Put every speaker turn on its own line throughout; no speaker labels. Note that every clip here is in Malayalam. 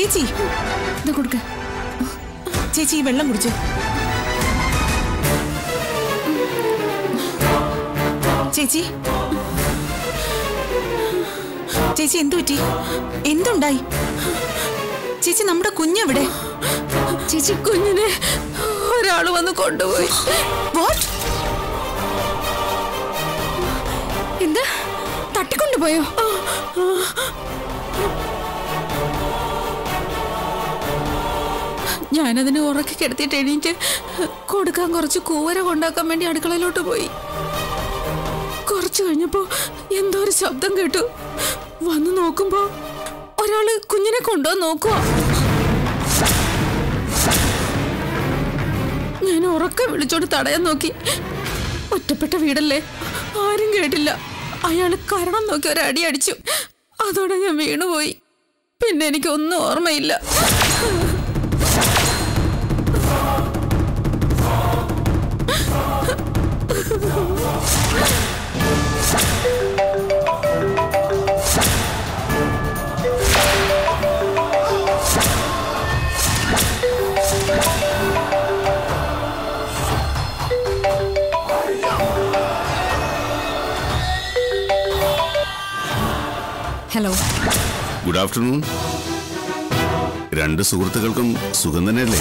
ചേച്ചി
ഇത് കൊടുക്ക
ചേച്ചി ഈ വെള്ളം കുടിച്ചു ചേച്ചി ചേച്ചി എന്തു പറ്റി എന്തുണ്ടായി ചേച്ചി നമ്മുടെ കുഞ്ഞെവിടെ
ചേച്ചി കുഞ്ഞിനെ ഒരാൾ വന്ന് കൊണ്ടുപോയി
വാട്ട്
എന്താ തട്ടിക്കൊണ്ടുപോയോ ഞാനതിനെ ഉറക്കി കിടത്തിയിട്ട് എണീറ്റ് കൊടുക്കാൻ കുറച്ച് കൂവര കൊണ്ടാക്കാൻ വേണ്ടി അടുക്കളയിലോട്ട് പോയി കുറച്ചു കഴിഞ്ഞപ്പോ എന്തോ ഒരു ശബ്ദം കേട്ടു വന്ന് നോക്കുമ്പോ ഒരാള് കുഞ്ഞിനെ കൊണ്ടുപോകാൻ നോക്കുക ഞാൻ ഉറക്കം വിളിച്ചോണ്ട് തടയാൻ നോക്കി ഒറ്റപ്പെട്ട വീടല്ലേ ആരും കേട്ടില്ല അയാള് കാരണം നോക്കി ഒരടി അടിച്ചു അതോടെ ഞാൻ വീണുപോയി പിന്നെ എനിക്കൊന്നും ഓർമ്മയില്ല ഹലോ
ഗുഡ് ആഫ്റ്റർനൂൺ രണ്ട് സുഹൃത്തുക്കൾക്കും സുഖം തന്നെയല്ലേ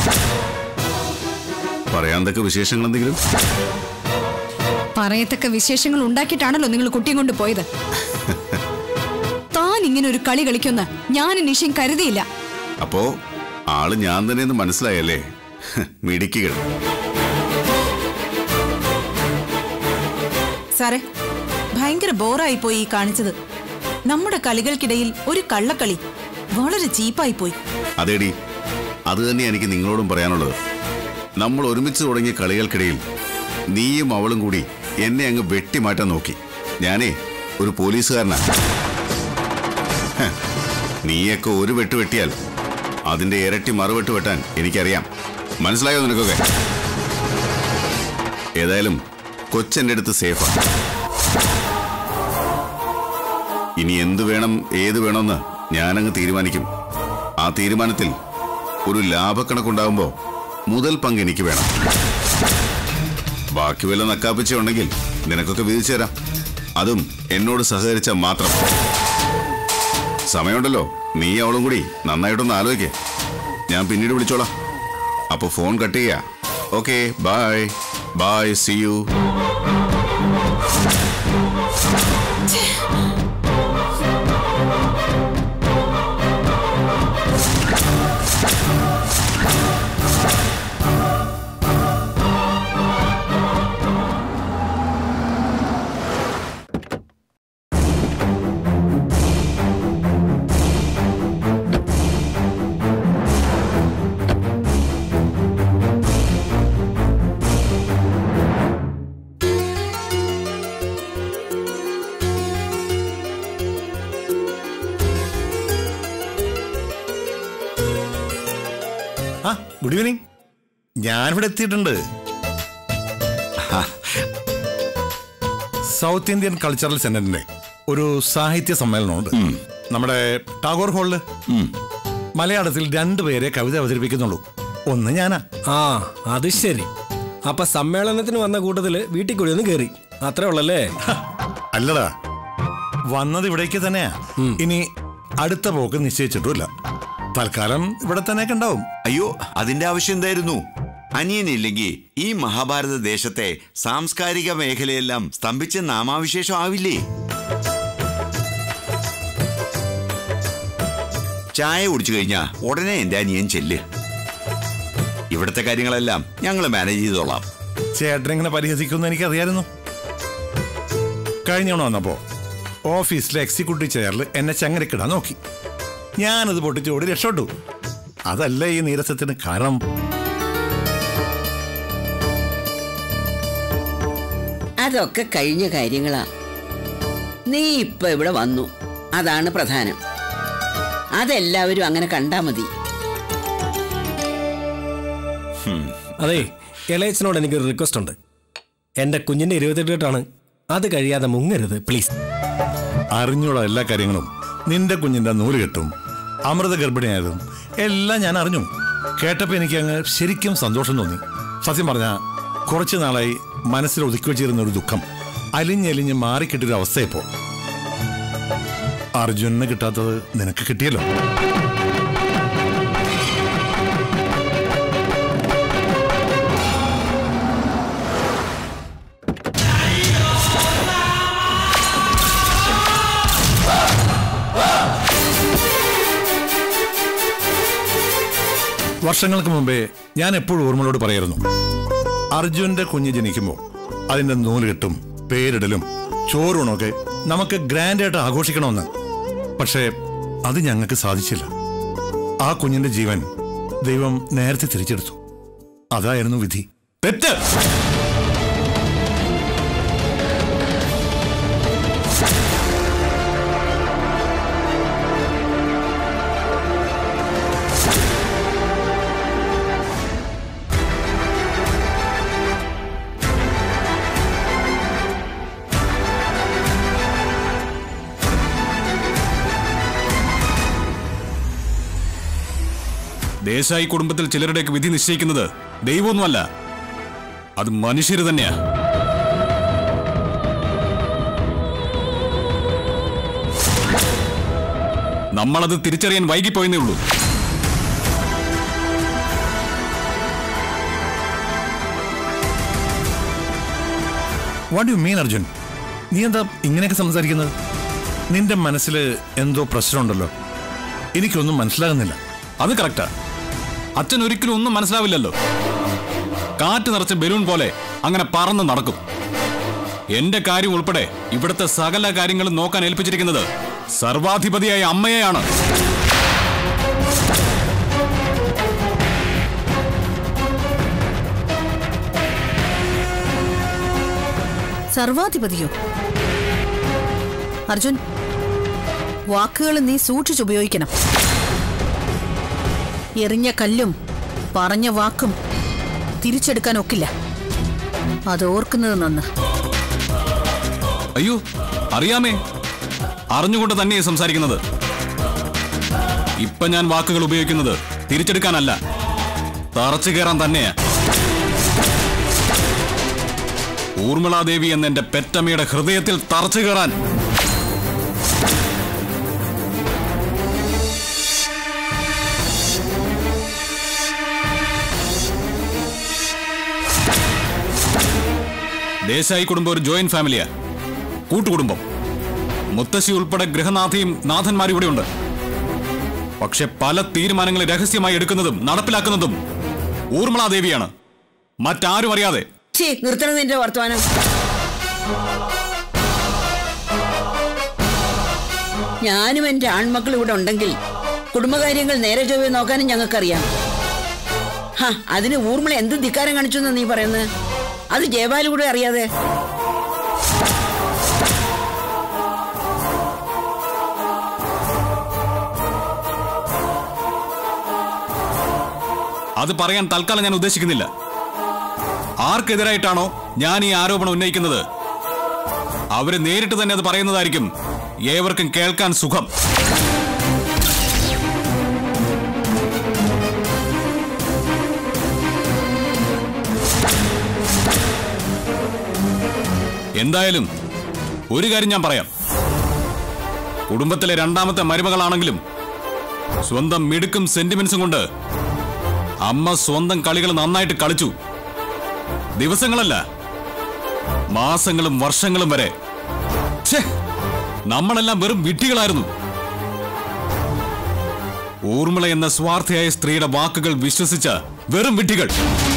പറയാൻ തക്ക വിശേഷങ്ങൾ എന്തെങ്കിലും
പറയത്തക്ക വിശേഷങ്ങൾ ഉണ്ടാക്കിയിട്ടാണല്ലോ നിങ്ങൾ കുട്ടിയും കൊണ്ട് പോയത് താൻ ഇങ്ങനെ ഒരു കളി കളിക്കുന്ന ഞാൻ നിശ്ചയം കരുതിയില്ല
അപ്പോ ആള് ഞാൻ തന്നെയെന്ന് മനസ്സിലായല്ലേ മിടിക്കുകൾ
സാറേ ഭയങ്കര ബോറായി പോയി ഈ കാണിച്ചത് നമ്മുടെ കളികൾക്കിടയിൽ ഒരു കള്ളക്കളി വളരെ ചീപ്പായി പോയി
അതേടി അത് തന്നെ എനിക്ക് നിങ്ങളോടും പറയാനുള്ളത് നമ്മൾ ഒരുമിച്ച് തുടങ്ങിയ കളികൾക്കിടയിൽ നീയും അവളും കൂടി എന്നെ അങ്ങ് വെട്ടിമാറ്റാൻ നോക്കി ഞാനേ ഒരു പോലീസുകാരനാ ഹ, നീയൊക്കെ ഒരു വെട്ട് വെട്ടിയാൽ അതിന്റെ ഇരട്ടി മറുവെട്ട് വെട്ടാൻ എനിക്കറിയാം മനസ്സിലായോ നിനക്കൊക്കെ ഏതായാലും കൊച്ചെന്റെ അടുത്ത് സേഫാ ഇനി എന്ത് വേണം ഏത് വേണമെന്ന് ഞാനങ്ങ് തീരുമാനിക്കും ആ തീരുമാനത്തിൽ ഒരു ലാഭക്കണക്കുണ്ടാകുമ്പോ മുതൽ പങ്ക് എനിക്ക് വേണം ബാക്കി വല്ല നക്കാപ്പിച്ച ഉണ്ടെങ്കിൽ നിനക്കൊക്കെ വിധിച്ചു തരാം അതും എന്നോട് സഹകരിച്ച മാത്രം സമയമുണ്ടല്ലോ നീ അവളും കൂടി നന്നായിട്ടൊന്ന് ആലോചിക്കേ ഞാൻ പിന്നീട് വിളിച്ചോളാം അപ്പൊ ഫോൺ കട്ട് ചെയ്യാ okay bye bye see you
ah good evening ഞാനിവിടെ എത്തിയിട്ടുണ്ട് ആ, സൗത്ത് ഇന്ത്യൻ കൾച്ചറൽ സെന്ററിന്റെ ഒരു സാഹിത്യ സമ്മേളനമുണ്ട് നമ്മുടെ ടാഗോർ ഹാളില് മലയാളത്തിൽ രണ്ടുപേരെ കവിത അവതരിപ്പിക്കുന്നുള്ളൂ ഒന്ന് ഞാനാ
ആ അത് ശരി അപ്പൊ സമ്മേളനത്തിന് വന്ന കൂട്ടത്തില് വീട്ടിൽ കൂടി ഒന്ന് കേറി അത്രേ ഉള്ളല്ലേ
ഹ, അല്ലടാ വന്നത് ഇവിടേക്ക് തന്നെയാ ഇനി അടുത്ത പോക്ക് നിശ്ചയിച്ചിട്ടുമില്ല തൽക്കാലം ഇവിടെ തന്നെയൊക്കെ ഉണ്ടാവും
അയ്യോ അതിന്റെ ആവശ്യം എന്തായിരുന്നു അനിയനില്ലെങ്കിൽ ഈ മഹാഭാരത ദേശത്തെ സാംസ്കാരിക മേഖലയെല്ലാം സ്തംഭിച്ച് നാമാവിശേഷം ആവില്ലേ ചായ കുടിച്ചു കഴിഞ്ഞാ ഉടനെ എന്റെ അനിയൻ ചെല്ല് ഇവിടുത്തെ കാര്യങ്ങളെല്ലാം ഞങ്ങൾ മാനേജ് ചെയ്തോളാം
ചേട്ടൻ ഇങ്ങനെ പരിഹസിക്കുമെന്ന് എനിക്കറിയായിരുന്നു കഴിഞ്ഞ തവണ വന്നപ്പോ ഓഫീസിലെ എക്സിക്യൂട്ടീവ് ചെയറിൽ എന്നെ ചങ്ങരക്കിടാൻ നോക്കി ഞാനത് പൊട്ടിച്ചോടി രക്ഷപ്പെട്ടു അതല്ല ഈ നീരസത്തിന് കാരണം
അതൊക്കെ കഴിഞ്ഞ കാര്യങ്ങളാ നീ ഇപ്പൊ ഇവിടെ വന്നു അതാണ് പ്രധാനം അതെല്ലാവരും അങ്ങനെ കണ്ടാ മതി
അതെ ഇളയച്ചനോട് എനിക്കൊരു റിക്വസ്റ്റ് ഉണ്ട് എന്റെ കുഞ്ഞിന്റെ ഇരുപത്തെട്ടാണ് അത് കഴിയാതെ മുങ്ങരുത് പ്ലീസ്
അറിഞ്ഞുള്ള എല്ലാ കാര്യങ്ങളും നിന്റെ കുഞ്ഞിന്റെ നൂല് കെട്ടും അമൃത ഗർഭിണിയായതും എല്ലാം ഞാൻ അറിഞ്ഞു കേട്ടപ്പോൾ എനിക്ക് അങ്ങ് ശരിക്കും സന്തോഷം തോന്നി സത്യം പറഞ്ഞ കുറച്ചു നാളായി മനസ്സിൽ ഒതുക്കി വെച്ചിരുന്ന ഒരു ദുഃഖം അലിഞ്ഞലിഞ്ഞ് മാറിക്കിട്ടൊരു അവസ്ഥയപ്പോ അർജുനന് കിട്ടാത്തത് നിനക്ക് കിട്ടിയല്ലോ വർഷങ്ങൾക്ക് മുമ്പേ ഞാൻ എപ്പോഴും ഓർമ്മളോട് പറയായിരുന്നു അർജുന്റെ കുഞ്ഞ് ജനിക്കുമ്പോൾ അതിന്റെ നൂലുകെട്ടും പേരിടലും ചോറൂണൊക്കെ നമുക്ക് ഗ്രാൻഡായിട്ട് ആഘോഷിക്കണമെന്ന് പക്ഷേ അത് ഞങ്ങൾക്ക് സാധിച്ചില്ല ആ കുഞ്ഞിന്റെ ജീവൻ ദൈവം നേരത്തെ തിരിച്ചെടുത്തു അതായിരുന്നു വിധി
തെറ്റ് ദേശായി കുടുംബത്തിൽ ചിലരുടെയൊക്കെ വിധി നിശ്ചയിക്കുന്നത് ദൈവമൊന്നുമല്ല അത് മനുഷ്യര് തന്നെയാ നമ്മളത് തിരിച്ചറിയാൻ വൈകിപ്പോയെന്നേ ഉള്ളൂ
വാട്ട് യു മീൻ അർജുൻ നീ എന്താ ഇങ്ങനെയൊക്കെ സംസാരിക്കുന്നത് നിന്റെ മനസ്സിൽ എന്തോ പ്രശ്നമുണ്ടല്ലോ എനിക്കൊന്നും മനസ്സിലാകുന്നില്ല
അത് കറക്റ്റാ അച്ഛൻ ഒരിക്കലും ഒന്നും മനസ്സിലാവില്ലല്ലോ കാറ്റ് നിറച്ച ബലൂൺ പോലെ അങ്ങനെ പറന്ന് നടക്കും എന്റെ കാര്യം ഉൾപ്പെടെ ഇവിടുത്തെ സകല കാര്യങ്ങളും നോക്കാൻ ഏൽപ്പിച്ചിരിക്കുന്നത് സർവാധിപതിയായ അമ്മയെയാണ്
സർവാധിപതിയോ അർജുൻ വാക്കുകൾ നീ സൂക്ഷിച്ചുപയോഗിക്കണം എറിഞ്ഞ കല്ലും പറഞ്ഞ വാക്കും തിരിച്ചെടുക്കാൻ ഒക്കില്ല അത് ഓർക്കുന്നത് നന്ന്
അയ്യോ അറിയാമേ അറിഞ്ഞുകൊണ്ട് തന്നെയാ സംസാരിക്കുന്നത് ഇപ്പൊ ഞാൻ വാക്കുകൾ ഉപയോഗിക്കുന്നത് തിരിച്ചെടുക്കാനല്ല തറച്ചു കയറാൻ തന്നെയാ ഊർമിളാദേവി എന്ന എന്റെ പെറ്റമ്മയുടെ ഹൃദയത്തിൽ തറച്ചു കയറാൻ ദേശായി കുടുംബം ഒരു ജോയിന്റ് ഫാമിലിയാ കൂട്ടുകുടുംബം മുത്തശ്ശി ഉൾപ്പെടെ ഗൃഹനാഥയും നാഥന്മാരും ഇവിടെയുണ്ട് പക്ഷെ പല തീരുമാനങ്ങൾ രഹസ്യമായി എടുക്കുന്നതും നടപ്പിലാക്കുന്നതും ഊർമിളാദേവിയാണ് മറ്റാരും അറിയാതെ
ഛീ നിർത്തണം നിന്റെ വർത്തമാനം ഞാനും എന്റെ ആൺമക്കൾ ഇവിടെ ഉണ്ടെങ്കിൽ കുടുംബകാര്യങ്ങൾ നേരെ ചൊവ്വേ നോക്കാനും ഞങ്ങൾക്കറിയാം ഹാ അതിന് ഊർമിള എന്ത് ധിക്കാരം കാണിച്ചു എന്നാ നീ പറയുന്നത് അത് ജയപാൽ കൂടെ അറിയാതെ
അത് പറയാൻ തൽക്കാലം ഞാൻ ഉദ്ദേശിക്കുന്നില്ല ആർക്കെതിരായിട്ടാണോ ഞാൻ ഈ ആരോപണം ഉന്നയിക്കുന്നത് അവര് നേരിട്ട് തന്നെ അത് പറയുന്നതായിരിക്കും ഏവർക്കും കേൾക്കാൻ സുഖം എന്തായാലും ഒരു കാര്യം ഞാൻ പറയാം കുടുംബത്തിലെ രണ്ടാമത്തെ മരുമകളാണെങ്കിലും സ്വന്തം മിടുക്കും സെന്റിമെന്റ്സും കൊണ്ട് അമ്മ സ്വന്തം കളികൾ നന്നായിട്ട് കളിച്ചു ദിവസങ്ങളല്ല മാസങ്ങളും വർഷങ്ങളും വരെ ഛേ, നമ്മളെല്ലാം വെറും വിഡ്ഢികളായിരുന്നു ഊർമിള എന്ന സ്വാർത്ഥയായ സ്ത്രീയുടെ വാക്കുകൾ വിശ്വസിച്ച വെറും വിഡ്ഢികൾ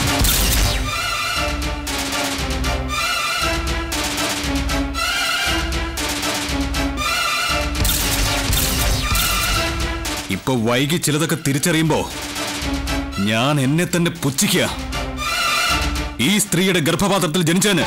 ഇപ്പൊ വൈകി ചിലതൊക്കെ തിരിച്ചറിയുമ്പോ ഞാൻ എന്നെ തന്നെ പുച്ഛിക്കുക ഈ സ്ത്രീയുടെ ഗർഭപാത്രത്തിൽ ജനിച്ചതിന്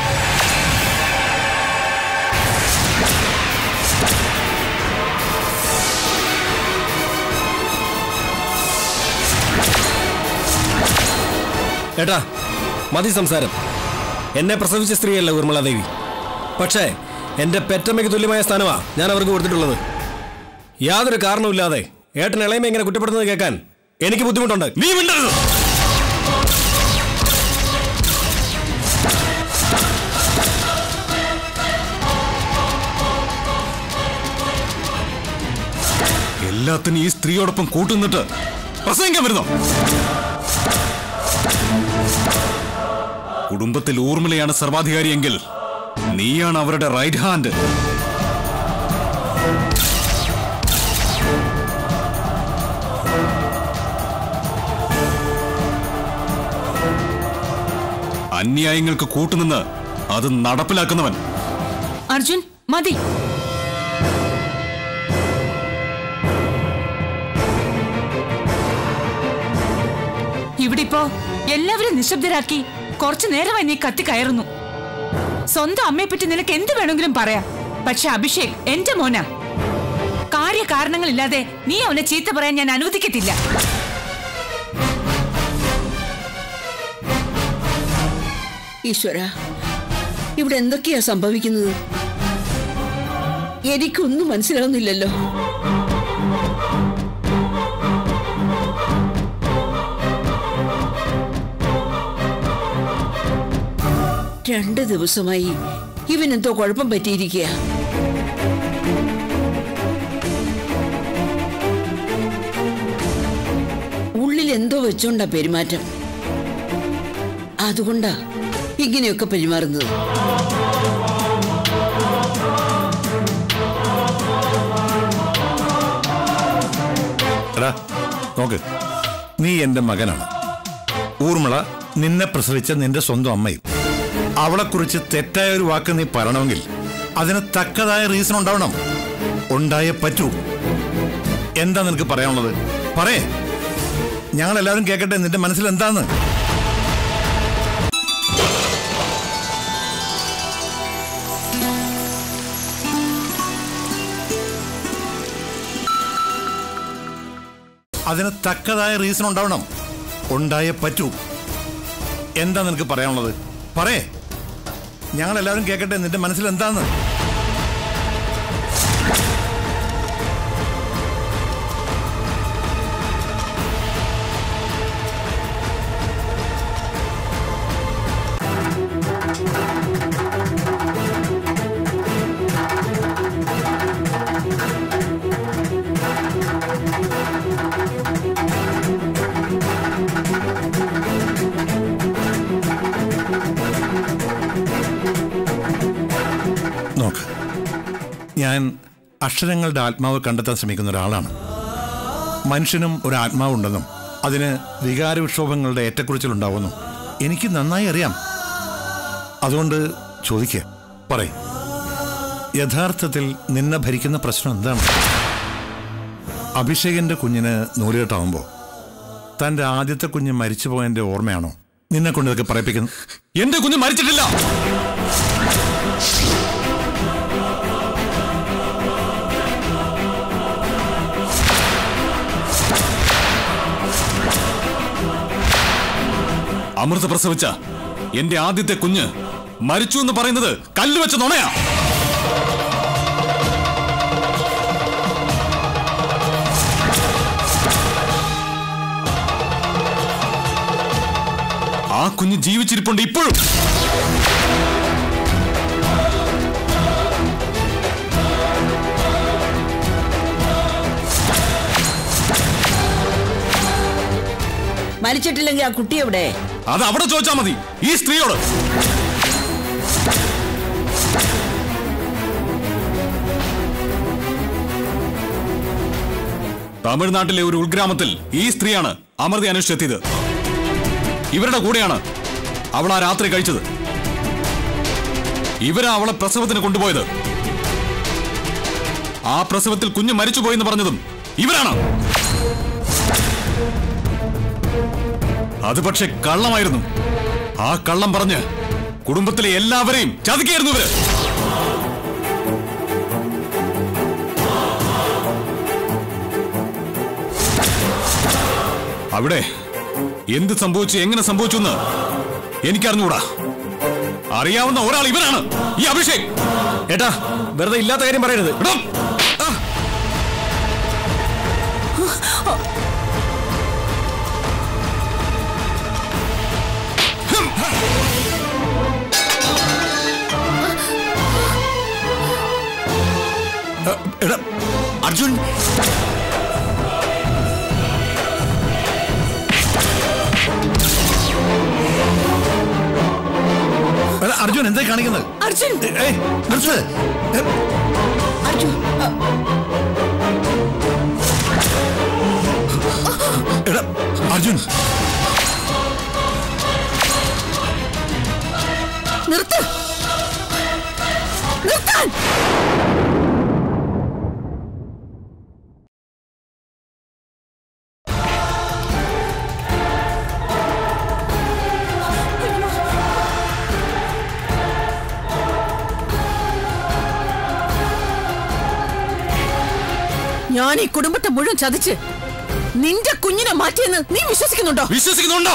ഏട്ടാ മതി സംസാരം എന്നെ പ്രസവിച്ച സ്ത്രീയല്ല ഊർമിളാദേവി പക്ഷേ എന്റെ പെറ്റമ്മയ്ക്ക് തുല്യമായ സ്ഥാനമാ ഞാൻ അവർക്ക് കൊടുത്തിട്ടുള്ളത് യാതൊരു കാരണവുമില്ലാതെ ഏട്ടൻ ഇളയമ ഇങ്ങനെ കുറ്റപ്പെടുന്നത് കേൾക്കാൻ എനിക്ക് ബുദ്ധിമുട്ടുണ്ട്
നീ മിണ്ടരുത് എല്ലാത്തിനും ഈ സ്ത്രീയോടൊപ്പം കൂട്ടുന്നിട്ട് പ്രസംഗിക്കാൻ വരുന്നോ കുടുംബത്തിൽ ഊർമിളയാണ് സർവാധികാരിയെങ്കിൽ നീയാണ് അവരുടെ റൈറ്റ് ഹാൻഡ് അന്യായങ്ങൾക്ക് കൂട്ടുനിന്ന് അത് നടപ്പിലാക്കുന്നവൻ
അർജുൻ മതി ഇവിടിപ്പോ എല്ലാവരും നിശബ്ദരാക്കി കുറച്ചു നേരമായി നീ കത്തി കയറുന്നു സ്വന്തം അമ്മയെ പറ്റി നിനക്ക് എന്ത് വേണമെങ്കിലും പറയാം പക്ഷെ അഭിഷേക് എന്റെ മോനാ കാര്യകാരണങ്ങളില്ലാതെ നീ അവനെ ചീത്ത പറയാൻ ഞാൻ അനുവദിക്കത്തില്ല
ഈശ്വര ഇവിടെ എന്തൊക്കെയാ സംഭവിക്കുന്നത് എനിക്കൊന്നും മനസ്സിലാവുന്നില്ലല്ലോ രണ്ട് ദിവസമായി ഇവനെന്തോ കുഴപ്പം പറ്റിയിരിക്കുക ഉള്ളിൽ എന്തോ വെച്ചോണ്ടാ പെരുമാറ്റം അതുകൊണ്ടാ ഇങ്ങനെയൊക്കെ പെരുമാറുന്നത്
എടാ നോക്ക് നീ എന്റെ മകനാണ് ഊർമിള നിന്നെ പ്രസവിച്ച നിന്റെ സ്വന്തം അമ്മയും അവളെക്കുറിച്ച് തെറ്റായ ഒരു വാക്ക് നീ പറയണമെങ്കിൽ അതിന് തക്കതായ റീസൺ ഉണ്ടാവണം ഉണ്ടായേ പറ്റൂ എന്താ നിനക്ക് പറയാനുള്ളത് പറയേ ഞങ്ങൾ എല്ലാവരും കേൾക്കട്ടെ നിന്റെ മനസ്സിൽ എന്താന്ന് അതിന് തക്കതായ റീസൺ ഉണ്ടാവണം ഉണ്ടായേ പറ്റൂ എന്താ നിനക്ക് പറയാനുള്ളത് പറയേ ഞങ്ങൾ എല്ലാവരും കേൾക്കട്ടെ നിന്റെ മനസ്സിൽ എന്താന്ന് നോക്ക് ഞാൻ അക്ഷരങ്ങളുടെ ആത്മാവ് കണ്ടെത്താൻ ശ്രമിക്കുന്ന ഒരാളാണ് മനുഷ്യനും ഒരു ആത്മാവുണ്ടെന്നും അതിന് വികാരവിക്ഷോഭങ്ങളുടെ ഏറ്റക്കുറിച്ചിലുണ്ടാവുമെന്നും എനിക്ക് നന്നായി അറിയാം അതുകൊണ്ട് ചോദിക്കുക പറയും യഥാർത്ഥത്തിൽ നിന്നെ ഭരിക്കുന്ന പ്രശ്നം എന്താണ് അഭിഷേകന്റെ കുഞ്ഞിന് നൂലുകെട്ടാവുമ്പോൾ തന്റെ ആദ്യത്തെ കുഞ്ഞ് മരിച്ചുപോയതിന്റെ ഓർമ്മയാണോ നിന്നെ കൊണ്ട് ഇതൊക്കെ പറയിപ്പിക്കുന്നത്
എന്റെ കുഞ്ഞ് മരിച്ചിട്ടില്ല അമൃത പ്രസവിച്ച എന്റെ ആദ്യത്തെ കുഞ്ഞ് മരിച്ചു എന്ന് പറയുന്നത് കല്ല് വെച്ച നുണയാ ആ കുഞ്ഞ് ജീവിച്ചിരിപ്പുണ്ട് ഇപ്പോഴും
മരിച്ചിട്ടില്ലെങ്കിൽ ആ കുട്ടി എവിടെ
അത് അവിടെ ചോദിച്ചാൽ മതി ഈ സ്ത്രീയോട് തമിഴ്നാട്ടിലെ ഒരു ഉൾഗ്രാമത്തിൽ ഈ സ്ത്രീയാണ് അമൃത അന്വേഷിച്ചെത്തിയത് ഇവരുടെ കൂടെയാണ് അവൾ ആ രാത്രി കഴിച്ചത് ഇവരാ അവളെ പ്രസവത്തിന് കൊണ്ടുപോയത് ആ പ്രസവത്തിൽ കുഞ്ഞ് മരിച്ചുപോയെന്ന് പറഞ്ഞതും ഇവരാണ് അത് പക്ഷെ കള്ളമായിരുന്നു ആ കള്ളം പറഞ്ഞ് കുടുംബത്തിലെ എല്ലാവരെയും ചതിക്കായിരുന്നു ഇവര് അവിടെ എന്ത് സംഭവിച്ചു എങ്ങനെ സംഭവിച്ചു എന്ന് എനിക്കറിഞ്ഞൂടാ അറിയാവുന്ന ഒരാൾ ഇവനാണ് ഈ അഭിഷേക്
ഏട്ടാ വെറുതെ ഇല്ലാത്ത കാര്യം പറയരുത്
എടോ, ആ,
എ, എടാ
അർജുൻ
എടാ, അർജുൻ എന്തായി കാണിക്കുന്നത്
അർജുൻ
ഏയ് നിർത്ത് ഏ,
അർജുൻ ആ,
എടാ അർജുൻ
നിർത്ത് നിർത്താൻ ഞാൻ ഈ കുടുംബത്തെ മുഴുവൻ ചതിച്ച് നിന്റെ കുഞ്ഞിനെ മാറ്റിയെന്ന് നീ വിശ്വസിക്കുന്നുണ്ടോ
വിശ്വസിക്കുന്നുണ്ടോ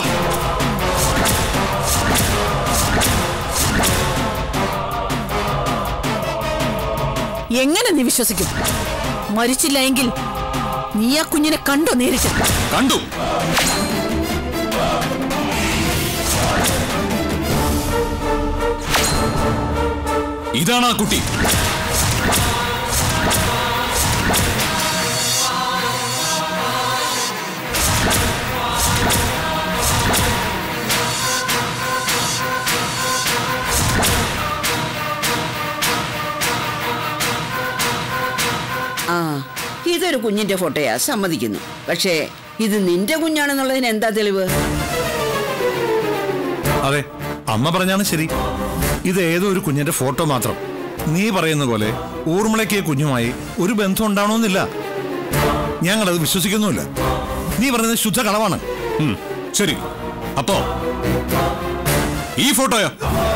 എങ്ങനെ നീ വിശ്വസിക്കും മരിച്ചില്ല എങ്കിൽ നീ ആ കുഞ്ഞിനെ കണ്ടോ നേരിട്ട്
കണ്ടു ഇതാണ് ആ കുട്ടി
ആ ഇതൊരു കുഞ്ഞിന്റെ ഫോട്ടോയാ സമ്മതിക്കുന്നു പക്ഷേ ഇത് നിന്റെ കുഞ്ഞാണെന്നുള്ളതിന് എന്താ തെളിവ്
അതെ അമ്മ പറഞ്ഞാണ് ശരി ഇത് ഏതോ ഒരു കുഞ്ഞിന്റെ ഫോട്ടോ മാത്രം നീ പറയുന്ന പോലെ ഊർമിളയ്ക്ക് കുഞ്ഞുമായി ഒരു ബന്ധം ഉണ്ടാവണമെന്നില്ല ഞങ്ങളത് വിശ്വസിക്കുന്നുമില്ല നീ പറയുന്നത് ശുദ്ധ കളവാണ്
ഉം, ശരി അപ്പോ ഈ ഫോട്ടോയോ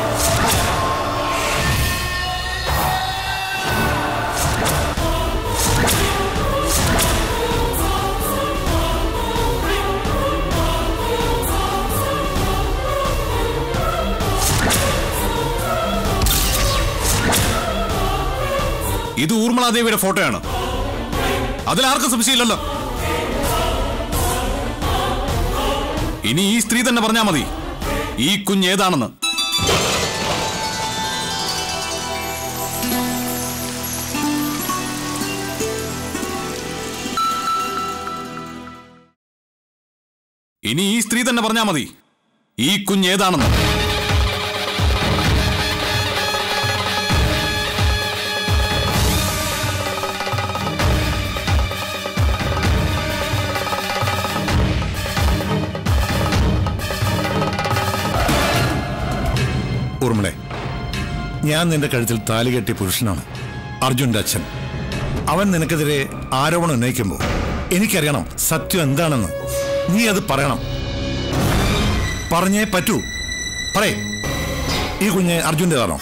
ഇത് ഊർമിളാദേവിയുടെ ഫോട്ടോയാണ് അതിൽ ആർക്കും സംശയമില്ലല്ലോ ഇനി ഈ സ്ത്രീ തന്നെ പറഞ്ഞാ മതി ഈ കുഞ്ഞ് ഏതാണെന്ന് ഇനി ഈ സ്ത്രീ തന്നെ പറഞ്ഞാ മതി ഈ കുഞ്ഞ് ഏതാണെന്ന്
ഊർമിളെ ഞാൻ നിന്റെ കഴുത്തിൽ താലി കെട്ടിയ പുരുഷനാണ് അർജുന്റെ അച്ഛൻ അവൻ നിനക്കെതിരെ ആരോപണം ഉന്നയിക്കുമ്പോൾ എനിക്കറിയണം സത്യം എന്താണെന്ന് നീ അത് പറയണം പറഞ്ഞേ പറ്റൂ പറയേ ഈ കുഞ്ഞ് അർജുൻ്റെതാണോ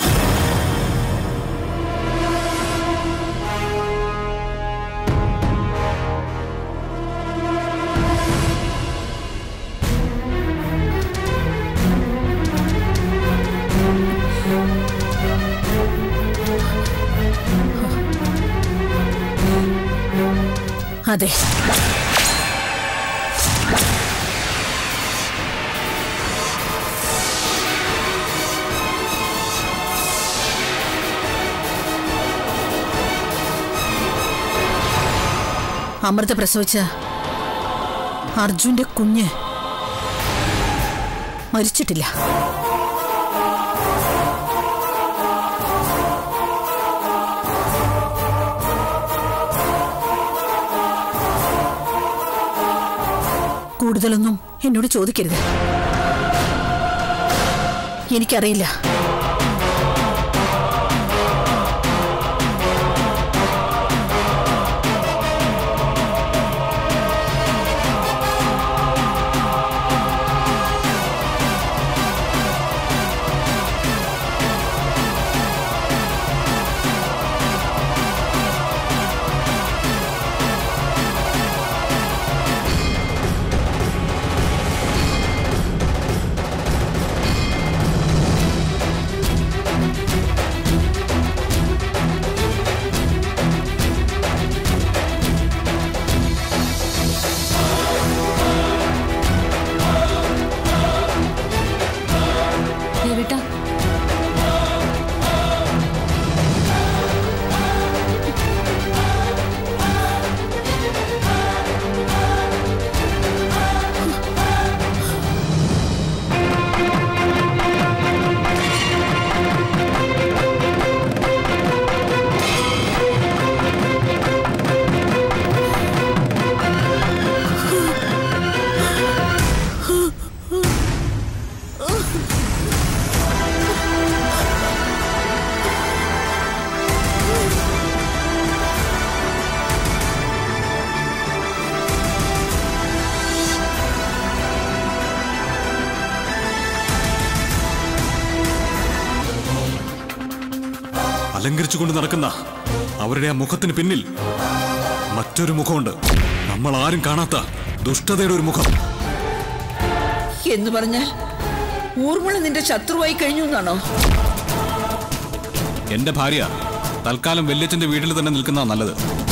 അതെ അമൃത പ്രസവിച്ച അർജുന്റെ കുഞ്ഞ് മരിച്ചിട്ടില്ല കൂടുതലൊന്നും എന്നോട് ചോദിക്കരുത് എനിക്കറിയില്ല
അലങ്കരിച്ചുകൊണ്ട് നടക്കുന്ന അവരുടെ ആ മുഖത്തിന് പിന്നിൽ മറ്റൊരു മുഖമുണ്ട് നമ്മൾ ആരും കാണാത്ത ദുഷ്ടതയുടെ ഒരു മുഖം
എന്ന് പറഞ്ഞാൽ ഊർമിള നിന്റെ ശത്രുവായി കഴിഞ്ഞു എന്നാണോ
എന്റെ ഭാര്യ തൽക്കാലം വല്യച്ഛന്റെ വീട്ടിൽ തന്നെ നിൽക്കുന്ന നല്ലത്